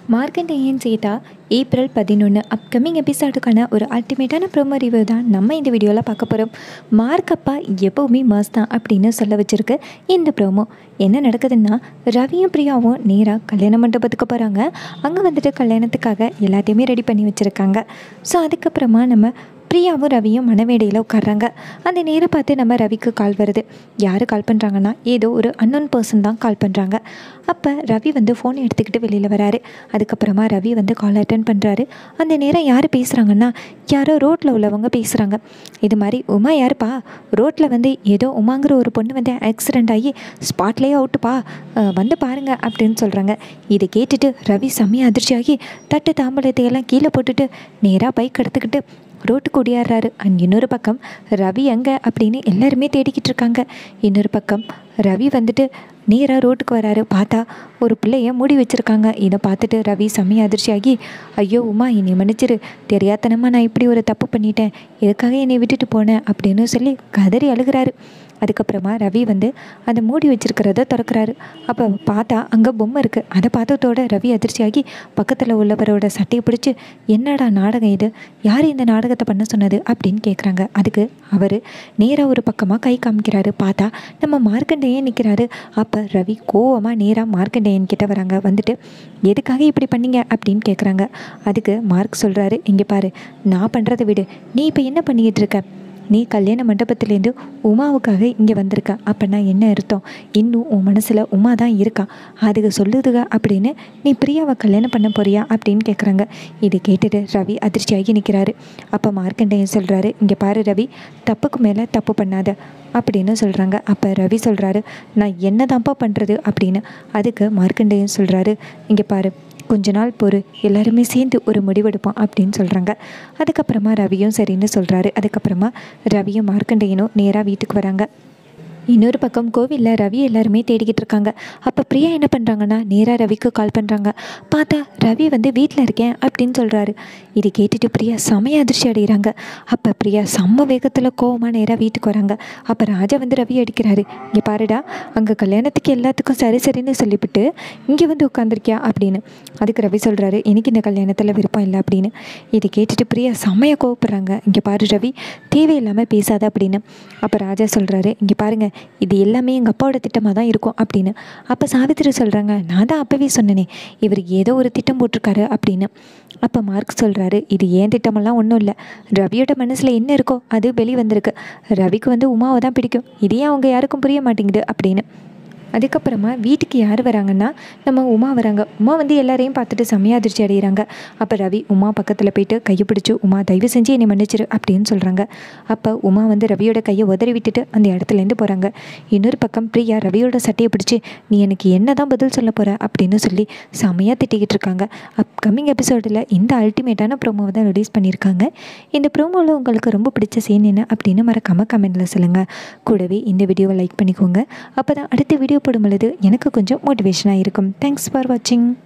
Markandeyan Seetha April பதினொன்று upcoming எபிசோடுக்கான ஒரு அல்டிமேட்டான ப்ரோமோ ரிவ்யூ தான் நம்ம இந்த வீடியோவில் பார்க்க போகிறோம் மார்க்கப்பா எப்போவுமே மாஸ் தான் அப்படின்னு சொல்ல வச்சுருக்கு இந்த ப்ரோமோ என்ன நடக்குதுன்னா ரவியும் பிரியாவும் நேராக கல்யாண மண்டபத்துக்கு போகிறாங்க அங்கே வந்துட்டு கல்யாணத்துக்காக எல்லாத்தையுமே ரெடி பண்ணி வச்சுருக்காங்க ஸோ அதுக்கப்புறமா நம்ம பிரியாவும் ரவியும் மனவேடையில் உட்கார்றாங்க அந்த நேரம் பார்த்து நம்ம ரவிக்கு கால் வருது யார் கால் பண்ணுறாங்கன்னா ஏதோ ஒரு அன்னோன் பர்சன் தான் கால் பண்ணுறாங்க அப்போ ரவி வந்து ஃபோன் எடுத்துக்கிட்டு வெளியில் வராரு அதுக்கப்புறமா ரவி வந்து கால் அட்டன் பண்ணுறாரு அந்த நேரம் யார் பேசுகிறாங்கன்னா யாரோ ரோட்டில் உள்ளவங்க பேசுகிறாங்க இது மாதிரி உமா யாருப்பா ரோட்டில் வந்து ஏதோ உமாங்கிற ஒரு பொண்ணு வந்து ஆக்சிடெண்ட் ஆகி ஸ்பாட்லேயே அவுட்டுப்பா அஹ் வந்து பாருங்க அப்படின்னு சொல்கிறாங்க இதை கேட்டுட்டு ரவி செம்மையாக அதிர்ச்சியாகி தட்டு தாம்பலத்தையெல்லாம் கீழே போட்டுட்டு நேராக பைக் எடுத்துக்கிட்டு ரோட்டுக்கு ஓடியாடுறாரு அண்ட் இன்னொரு பக்கம் ரவி எங்கே அப்படின்னு எல்லாருமே தேடிக்கிட்டு இருக்காங்க இன்னொரு பக்கம் ரவி வந்துட்டு நேராக ரோட்டுக்கு வராரு பார்த்தா ஒரு பிள்ளைய மூடி வச்சுருக்காங்க இதை பார்த்துட்டு ரவி செம்மைய அதிர்ச்சியாகி ஐயோ உமா என்னை மன்னிச்சிரு தெரியாதனமாக நான் இப்படி ஒரு தப்பு பண்ணிட்டேன் எதுக்காக என்னை விட்டுட்டு போனேன் அப்படின்னு சொல்லி கதறி அழுகிறாரு அதுக்கப்புறமா ரவி வந்து அந்த மூடி வச்சிருக்கிறத திறக்கிறாரு அப்போ பார்த்தா அங்கே பொம்மை இருக்குது அதை பார்த்ததோட ரவி அதிர்ச்சியாகி பக்கத்தில் உள்ளவரோட சட்டையை பிடிச்சி என்னடா நாடகம் இது யார் இந்த நாடகத்தை பண்ண சொன்னது அப்படின்னு கேட்குறாங்க அதுக்கு அவர் நேராக ஒரு பக்கமாக கை காமிக்கிறாரு பார்த்தா நம்ம மார்க்கண்டேயன் நிற்கிறாரு அப்போ ரவி கோவமாக நேராக மார்க்கண்டேயன் கிட்ட வராங்க வந்துட்டு எதுக்காக இப்படி பண்ணீங்க அப்படின்னு கேட்குறாங்க அதுக்கு மார்க் சொல்கிறாரு இங்கே பாரு நான் பண்ணுறதை விடு நீ இப்போ என்ன பண்ணிக்கிட்டு இருக்க நீ கல்யாண மண்டபத்துலேருந்து உமாவுக்காக இங்கே வந்திருக்க அப்போனா என்ன அர்த்தம் இன்னும் உன் மனசில் உமா தான் இருக்கா அதுக்கு சொல்லுதுக அப்படின்னு நீ பிரியாவை கல்யாணம் பண்ண போறியா அப்படின்னு கேட்குறாங்க இது கேட்டுட்டு ரவி அதிர்ச்சியாகி நிற்கிறாரு அப்போ மார்க்கண்டேயன் சொல்கிறாரு இங்கே பாரு ரவி தப்புக்கு மேலே தப்பு பண்ணாத அப்படின்னு சொல்கிறாங்க அப்போ ரவி சொல்கிறாரு நான் என்ன தான்ப்பா பண்ணுறது அப்படின்னு அதுக்கு மார்க்கண்டேயன் சொல்கிறாரு இங்கே பாரு கொஞ்ச நாள் பொறு எல்லாருமே சேர்ந்து ஒரு முடிவெடுப்போம் அப்படின்னு சொல்கிறாங்க அதுக்கப்புறமா ரவியும் சரின்னு சொல்கிறாரு அதுக்கப்புறமா ரவியும் மார்க்கண்டேயனும் நேராக வீட்டுக்கு வராங்க இன்னொரு பக்கம் கோவிலில் ரவி எல்லாருமே தேடிக்கிட்டு இருக்காங்க அப்போ பிரியா என்ன பண்ணுறாங்கன்னா நேராக ரவிக்கு கால் பண்ணுறாங்க பார்த்தா ரவி வந்து வீட்டில் இருக்கேன் அப்படின்னு சொல்கிறாரு இது கேட்டுட்டு பிரியா செமைய அதிர்ச்சி அடைகிறாங்க அப்போ பிரியா செம்ம வேகத்தில் கோவமாக நேராக வீட்டுக்கு வராங்க அப்போ ராஜா வந்து ரவி அடிக்கிறாரு இங்கே பாருடா அங்கே கல்யாணத்துக்கு எல்லாத்துக்கும் சரி சரின்னு சொல்லிவிட்டு இங்கே வந்து உட்காந்துருக்கியா அப்படின்னு அதுக்கு ரவி சொல்கிறாரு எனக்கு இந்த கல்யாணத்தில் விருப்பம் இல்லை அப்படின்னு இதை கேட்டுட்டு பிரியா செம்மையாக கோவப்படுறாங்க இங்கே பாரு ரவி தேவையில்லாமல் பேசாத அப்படின்னு அப்போ ராஜா சொல்கிறாரு இங்கே பாருங்கள் இது எல்லாமே எங்கள் அப்பாவோட திட்டமாக தான் இருக்கும் அப்படின்னு அப்போ சாவித்திரி சொல்கிறாங்க நான் தான் அப்போவே சொன்னேனே இவர் ஏதோ ஒரு திட்டம் போட்டிருக்காரு அப்படின்னு அப்போ மார்க் சொல்கிறாரு இது ஏன் திட்டமெல்லாம் ஒன்றும் இல்லை ரவியோட மனசில் என்ன இருக்கோ அது வெளி வந்திருக்கு ரவிக்கு வந்து உமாவை தான் பிடிக்கும் இதே அவங்க யாருக்கும் புரிய மாட்டேங்குது அப்படின்னு அதுக்கப்புறமா வீட்டுக்கு யார் வராங்கன்னா நம்ம உமா வராங்க உமா வந்து எல்லாரையும் பார்த்துட்டு செம்மையா அதிர்ச்சி அடைகிறாங்க அப்போ ரவி உமா பக்கத்தில் போயிட்டு கையை பிடிச்சி உமா தயவு செஞ்சு என்னை மன்னிச்சிரு அப்படின்னு சொல்கிறாங்க அப்போ உமா வந்து ரவியோட கையை உதறி விட்டுட்டு அந்த இடத்துலேருந்து போகிறாங்க இன்னொரு பக்கம் பிரியா ரவியோட சட்டையை பிடிச்சி நீ எனக்கு என்ன தான் பதில் சொல்ல போகிற அப்படின்னு சொல்லி செம்மையாக திட்டிக்கிட்டு இருக்காங்க அப்கமிங் எபிசோடில் இந்த அல்டிமேட்டான ப்ரோமோவை தான் ரிலீஸ் பண்ணியிருக்காங்க இந்த ப்ரோமோவில் உங்களுக்கு ரொம்ப பிடிச்ச சீன் என்ன அப்படின்னு மறக்காமல் கமெண்ட்டில் சொல்லுங்கள் கூடவே இந்த வீடியோவை லைக் பண்ணிக்கோங்க அப்போ தான் அடுத்த வீடியோ போடும் பொழுது எனக்கு கொஞ்சம் மோட்டிவேஷனாக இருக்கும் தேங்க்ஸ் ஃபார் வாட்சிங்